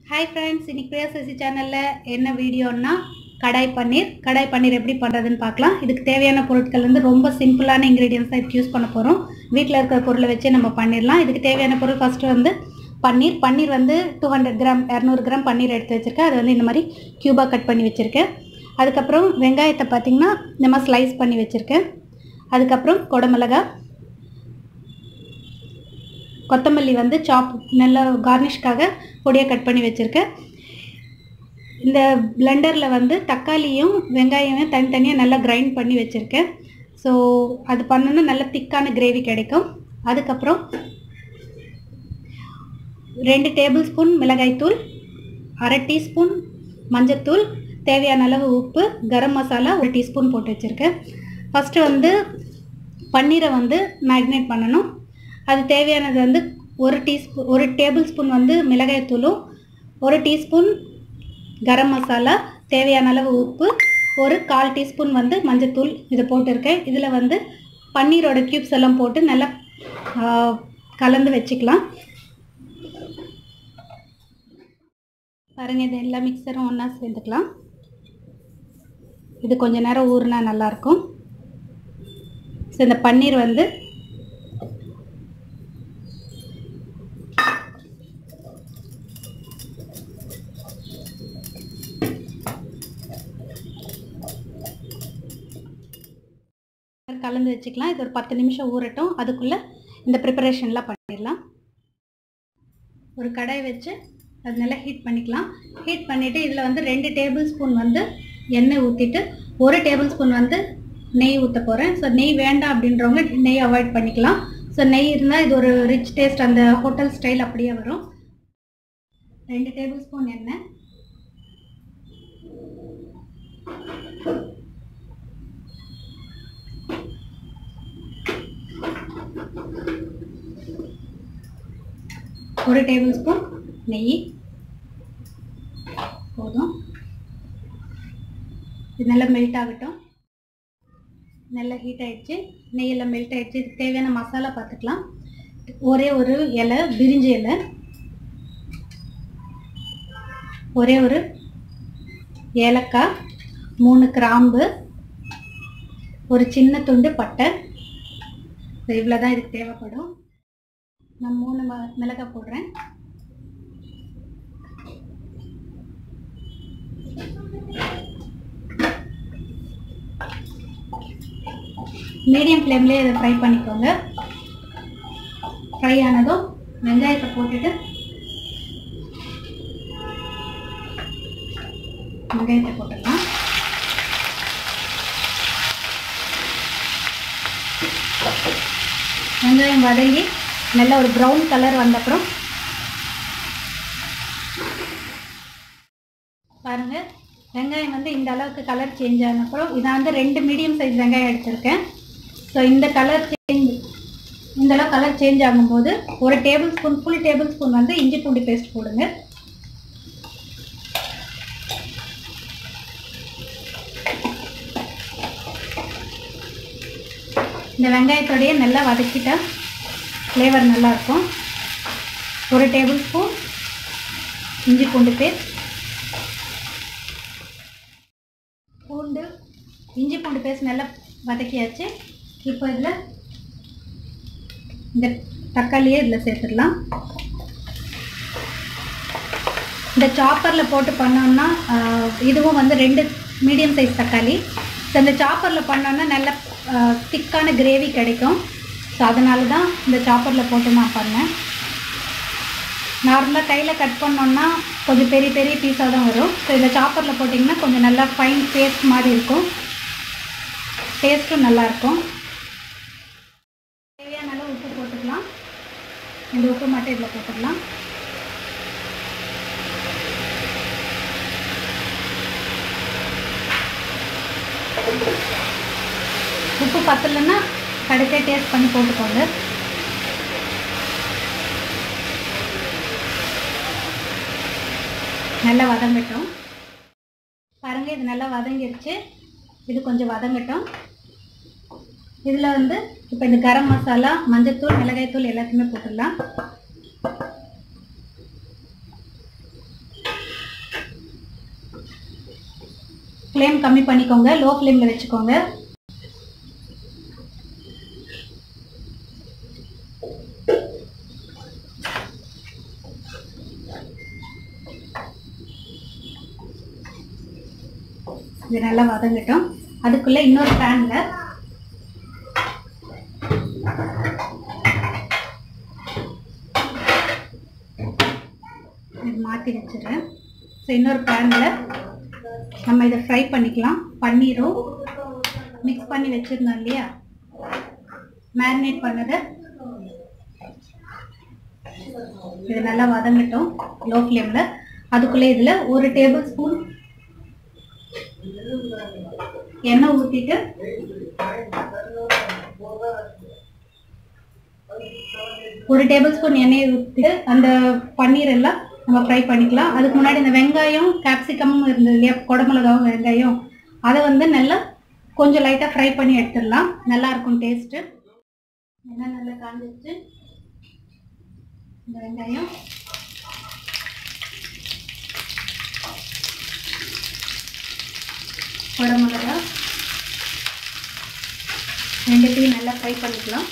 hi friends இன்னைக்கு பிரியாசசி சேனலில் என்ன வீடியோன்னா கடாய் பன்னீர் கடாய் பன்னீர் எப்படி பண்ணுறதுன்னு பார்க்கலாம் இதுக்கு தேவையான பொருட்கள் வந்து ரொம்ப சிம்பிளான இன்க்ரீடியன்ஸ் தான் இதுக்கு யூஸ் பண்ண போகிறோம் வீட்டில் இருக்கிற பொருளை வச்சே நம்ம பண்ணிடலாம் இதுக்கு தேவையான பொருள் ஃபஸ்ட்டு வந்து பன்னீர் பன்னீர் வந்து டூ ஹண்ட்ரட் கிராம் இரநூறு கிராம் பன்னீர் எடுத்து வச்சுருக்கேன் அது வந்து இந்த மாதிரி க்யூபாக கட் பண்ணி வச்சுருக்கேன் அதுக்கப்புறம் வெங்காயத்தை பார்த்திங்கன்னா இந்த மாதிரி ஸ்லைஸ் பண்ணி வச்சுருக்கேன் அதுக்கப்புறம் குடமிளகா கொத்தமல்லி வந்து சாப் நல்லா கார்னிஷ்காக பொடியாக கட் பண்ணி வச்சுருக்கேன் இந்த பிளெண்டரில் வந்து தக்காளியும் வெங்காயமும் தனித்தனியாக நல்லா கிரைண்ட் பண்ணி வச்சுருக்கேன் ஸோ அது பண்ணோன்னா நல்ல திக்கான கிரேவி கிடைக்கும் அதுக்கப்புறம் ரெண்டு டேபிள் ஸ்பூன் மிளகாய்த்தூள் அரை டீஸ்பூன் மஞ்சத்தூள் தேவையான அளவு உப்பு கரம் மசாலா ஒரு டீஸ்பூன் போட்டு வச்சுருக்கேன் ஃபஸ்ட்டு வந்து பன்னீரை வந்து மேக்னேட் பண்ணணும் அது தேவையானது வந்து ஒரு டீஸ்பூன் ஒரு டேபிள் ஸ்பூன் வந்து மிளகாய்த்தூளும் ஒரு டீஸ்பூன் கரம் மசாலா தேவையான அளவு உப்பு ஒரு கால் டீஸ்பூன் வந்து மஞ்சத்தூள் இதை போட்டிருக்கேன் இதில் வந்து பன்னீரோட க்யூப்ஸ் எல்லாம் போட்டு நல்லா ஆ, கலந்து வச்சுக்கலாம் பாருங்க இது எல்லா மிக்சரும் ஒன்றா சேர்த்துக்கலாம் இது கொஞ்ச நேரம் ஊறினா நல்லாயிருக்கும் ஸோ இந்த பன்னீர் வந்து கலந்து வச்சுக்கலாம் இது ஒரு பத்து நிமிஷம் ஊறட்டும் அதுக்குள்ளே இந்த ப்ரிப்பரேஷன்லாம் பண்ணிடலாம் ஒரு கடாய் வச்சு அது நல்லா ஹீட் பண்ணிக்கலாம் ஹீட் பண்ணிவிட்டு இதில் வந்து ரெண்டு டேபிள் ஸ்பூன் வந்து எண்ணெய் ஊற்றிட்டு ஒரு டேபிள் ஸ்பூன் வந்து நெய் ஊற்ற போகிறேன் ஸோ நெய் வேண்டாம் அப்படின்றவங்க நெய் அவாய்ட் பண்ணிக்கலாம் ஸோ நெய் இருந்தால் இது ஒரு ரிச் டேஸ்ட் அந்த ஹோட்டல் ஸ்டைல் அப்படியே வரும் ரெண்டு டேபிள் ஸ்பூன் எண்ணெய் ஒரு டேபிள் ஸ்பூன் நெய் போதும் இது நல்லா மெல்ட் ஆகட்டும் நல்லா ஹீட் ஆயிடுச்சு நெய்யெல்லாம் மெல்ட் ஆயிடுச்சு இதுக்கு தேவையான மசாலா பார்த்துக்கலாம் ஒரே ஒரு இலை பிரிஞ்சி இலை ஒரே ஒரு ஏலக்காய் மூணு கிராம்பு ஒரு சின்ன துண்டு பட்டை இவ்வளோ தான் இதுக்கு தேவைப்படும் நான் மூணு ம- மிளகாய் போடுறேன் மீடியம் ஃப்ளேம்லேயே இதை ஃப்ரை பண்ணிக்கோங்க ஃப்ரை ஆனதும் வெங்காயத்தை போட்டுட்டு வெங்காயத்தை போட்டுடலாம் வெங்காயம் வதங்கி நல்ல ஒரு ப்ரௌன் கலர் வந்தப்புறம் பாருங்க வெங்காயம் வந்து இந்த அளவுக்கு கலர் சேஞ்ச் ஆனப்புறம் இதான் வந்து ரெண்டு மீடியம் சைஸ் வெங்காயம் எடுத்திருக்கேன் ஸோ இந்த கலர் சேஞ்ச் இந்த அளவு கலர் சேஞ்ச் ஆகும்போது ஒரு tablespoon full tablespoon வந்து இஞ்சி பூண்டு பேஸ்ட் போடுங்க இந்த வெங்காயத்தோடையே நல்லா வதக்கிட்டா ஃப்ளேவர் நல்லாயிருக்கும் ஒரு டேபிள் ஸ்பூன் இஞ்சி பூண்டு பேஸ்ட் பூண்டு இஞ்சி பூண்டு பேஸ்ட் நல்லா வதக்கியாச்சு இப்போ இதில் இந்த தக்காளியே இதில் சேர்த்துடலாம் இந்த சாப்பரில் போட்டு பண்ணோம்னா ஆஹ், இதுவும் வந்து ரெண்டு மீடியம் சைஸ் தக்காளி ஸோ இந்த சாப்பரில் பண்ணோம்னா நல்ல திக்கான கிரேவி கிடைக்கும் ஸோ அதனால தான் இந்த சாப்பரில் போட்டு நான் பண்ணேன் நார்மலாக கையில் கட் பண்ணோம்னா கொஞ்சம் பெரிய பெரிய பீஸாக தான் வரும் ஸோ இந்த சாப்பரில் போட்டிங்கன்னா கொஞ்சம் நல்லா ஃபைன் பேஸ்ட் மாதிரி இருக்கும் டேஸ்ட்டும் நல்லாயிருக்கும் தேவையான அளவு உப்பு போட்டுக்கலாம் இந்த உப்பு மட்டும் இதில் போட்டுக்கலாம் உப்பு பத்தலைன்னா கடைசியாக டேஸ்ட் பண்ணி போட்டுக்கோங்க நல்லா வதங்கட்டும் பாருங்க இது நல்லா வதங்கிருச்சு இது கொஞ்சம் வதங்கட்டும் இதில் வந்து இப்போ இந்த கரம் மசாலா மஞ்சத்தூள் மிளகாய்த்தூள் எல்லாத்தையுமே போட்டுடலாம் ஃப்ளேம் கம்மி பண்ணிக்கோங்க லோ ஃப்ளேமில் வச்சுக்கோங்க இது நல்லா வதங்கட்டும் அதுக்குள்ள இன்னொரு பேன்ல இது மாற்றி வச்சிடுறேன் ஸோ இன்னொரு பேனில் நம்ம இதை ஃப்ரை பண்ணிக்கலாம் பன்னீரும் மிக்ஸ் பண்ணி வச்சுருந்தோம் இல்லையா மேரினேட் பண்ணதை இது நல்லா வதங்கட்டும் லோ ஃப்ளேமில் அதுக்குள்ளே இதில் ஒரு டேபிள் ஸ்பூன் எண்ணெய் ஊற்றிட்டு ஒரு டேபிள் ஸ்பூன் எண்ணெயை ஊற்றிட்டு அந்த பன்னீர் எல்லாம் நம்ம ஃப்ரை பண்ணிக்கலாம் அதுக்கு முன்னாடி இந்த வெங்காயம் கேப்சிகமும் இருந்தது இல்லையா குடமிளகாவும் வெங்காயம் அதை வந்து நல்லா கொஞ்சம் லைட்டாக ஃப்ரை பண்ணி எடுத்துடலாம் நல்லா இருக்கும் டேஸ்ட்டு எண்ணெய் நல்லா காஞ்சிச்சு இந்த வெங்காயம் குடமிளகா ரெண்டுத்தையும் நல்லா ஃப்ரை பண்ணிக்கலாம்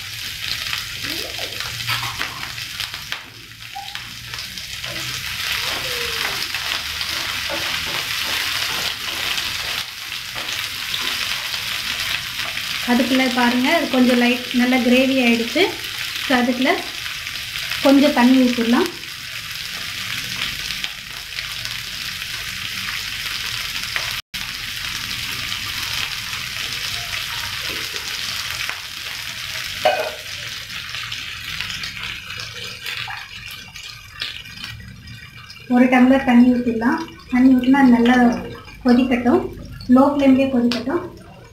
அதுக்குள்ளே பாருங்கள் அது கொஞ்சம் லைட் நல்லா கிரேவி ஆகிடுச்சு ஸோ அதுக்குள்ள கொஞ்சம் தண்ணி ஊற்றிடலாம் ஒரு டம்ளர் தண்ணி ஊற்றிடலாம் தண்ணி ஊற்றினா அது நல்லா கொதிக்கட்டும் லோ ஃப்ளேம்லேயே கொதிக்கட்டும்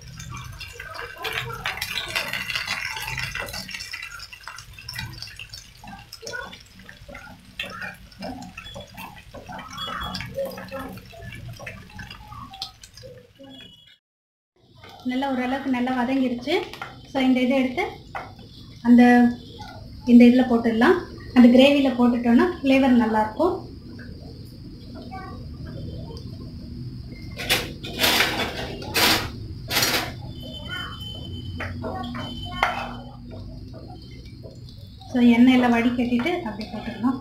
நல்லா ஓரளவுக்கு நல்லா வதங்கிருச்சு ஸோ இந்த இதை எடுத்து அந்த இந்த இதில் போட்டுடலாம் அந்த கிரேவியில் போட்டுட்டோன்னா ஃப்ளேவர் நல்லாயிருக்கும் ஸோ எண்ணெயில் வடிகட்டிட்டு அப்படி போட்டுடலாம்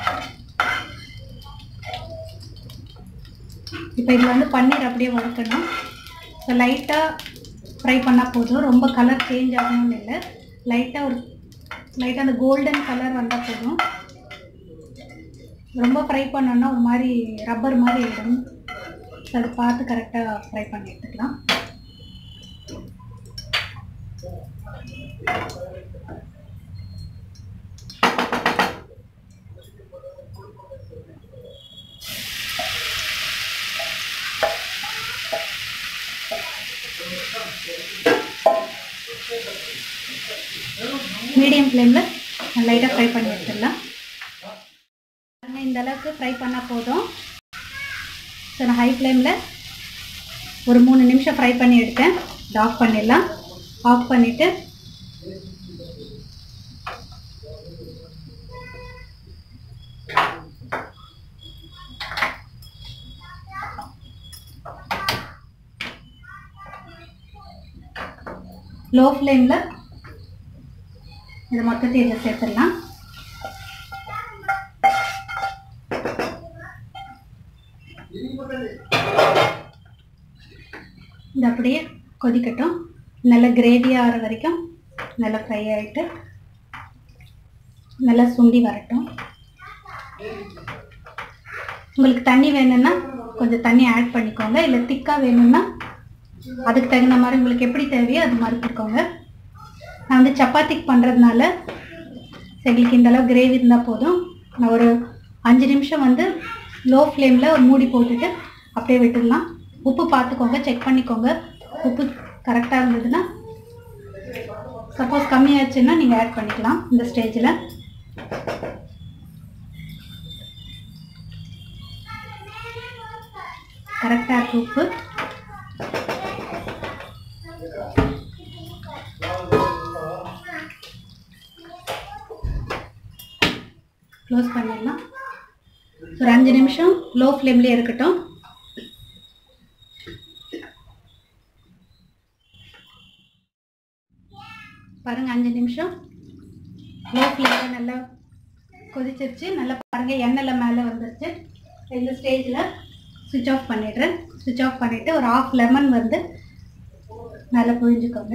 இப்போ இதில் வந்து பன்னீர் அப்படியே வறுக்கணும் ஸோ லைட்டாக ஃப்ரை பண்ணால் போதும் ரொம்ப கலர் சேஞ்ச் ஆகணும்னு இல்லை லைட்டாக ஒரு லைட்டாக அந்த கோல்டன் கலர் வந்தால் போதும் ரொம்ப ஃப்ரை பண்ணோன்னா ஒரு மாதிரி ரப்பர் மாதிரி ஆகிடும் ஸோ அதை பார்த்து கரெக்டாக ஃப்ரை பண்ணி எடுத்துக்கலாம் மீடியம் ஃப்ளேமில் லைட்டாக ஃப்ரை பண்ணி எடுத்துடலாம் பாருங்க, இந்த அளவுக்கு ஃப்ரை பண்ணால் போதும் ஸோ நான் ஹை ஃப்ளேமில் ஒரு மூணு நிமிஷம் ஃப்ரை பண்ணி எடுத்தேன் இதை ஆஃப் பண்ணிடலாம் ஆஃப் பண்ணிவிட்டு லோ ஃப்ளேமில் இது மொத்தத்தையும் இதில் சேர்த்துடலாம் இது அப்படியே கொதிக்கட்டும் நல்லா கிரேவி ஆகிற வரைக்கும் நல்லா ஃப்ரை ஆகிட்டு நல்லா சுண்டி வரட்டும் உங்களுக்கு தண்ணி வேணும்னா கொஞ்சம் தண்ணி ஆட் பண்ணிக்கோங்க இல்லை திக்காக வேணும்னா அதுக்கு தகுந்த மாதிரி உங்களுக்கு எப்படி தேவையோ அது மாதிரி பண்ணிக்கோங்க நான் வந்து சப்பாத்திக்கு பண்ணுறதுனால எங்களுக்கு இந்த அளவு கிரேவி இருந்தால் போதும் நான் ஒரு அஞ்சு நிமிஷம் வந்து லோ ஃப்ளேமில் ஒரு மூடி போட்டுட்டு அப்படியே விட்டுடலாம் உப்பு பார்த்துக்கோங்க செக் பண்ணிக்கோங்க உப்பு கரெக்டாக இருந்ததுன்னா சப்போஸ் கம்மியாச்சுன்னா நீங்கள் ஆட் பண்ணிக்கலாம் இந்த ஸ்டேஜில் கரெக்டாக இருக்கு உப்பு க்ளோஸ் பண்ணிடலாம் ஒரு அஞ்சு நிமிஷம் லோ ஃப்ளேம்லேயே இருக்கட்டும் பாருங்கள் அஞ்சு நிமிஷம் லோ ஃப்ளேமில் நல்லா கொதிச்சிருச்சு நல்லா பாருங்கள் எண்ணெயில் மேலே வந்துருச்சு இந்த ஸ்டேஜில் சுவிட்ச் ஆஃப் பண்ணிடுறேன் சுவிட்ச் ஆஃப் பண்ணிவிட்டு ஒரு ஆஃப் லெமன் வந்து நல்லா புழிஞ்சுக்கோங்க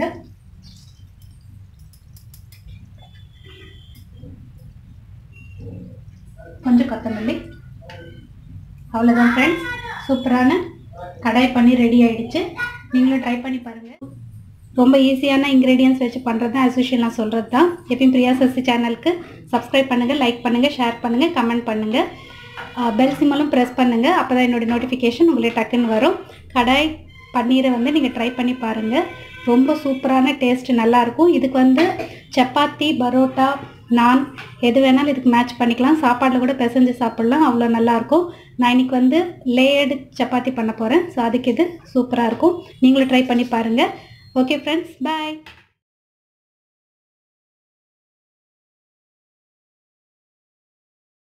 கொஞ்சம் கொத்தமல்லி அவ்வளோதான் ஃப்ரெண்ட்ஸ் சூப்பரான கடாய் பண்ணி ரெடி ஆயிடுச்சு நீங்களும் ட்ரை பண்ணி பாருங்கள் ரொம்ப ஈஸியான இன்க்ரீடியன்ஸ் வச்சு பண்ணுறது தான் அசோஷியல் நான் சொல்கிறது தான் எப்பயும் பிரியா சசி சேனலுக்கு சப்ஸ்கிரைப் பண்ணுங்கள் லைக் பண்ணுங்கள் ஷேர் பண்ணுங்கள் கமெண்ட் பண்ணுங்கள் பெல் சிம்மலும் ப்ரெஸ் பண்ணுங்கள் அப்போ தான் என்னுடைய நோட்டிஃபிகேஷன் உங்களுக்கு டக்குன்னு வரும் கடாய் பன்னீரை வந்து நீங்கள் ட்ரை பண்ணி பாருங்கள் ரொம்ப சூப்பரான டேஸ்ட் நல்லாயிருக்கும் இதுக்கு வந்து சப்பாத்தி பரோட்டா நான் எது வேணாலும் இதுக்கு மேட்ச் பண்ணிக்கலாம் சாப்பாடில் கூட பிசைஞ்சு சாப்பிட்லாம் அவ்வளோ நல்லாயிருக்கும் நான் இன்னைக்கு வந்து லேயர்டு சப்பாத்தி பண்ண போகிறேன் ஸோ அதுக்கு இது சூப்பராக இருக்கும் நீங்களும் ட்ரை பண்ணி பாருங்கள் ஓகே ஃப்ரெண்ட்ஸ் பாய்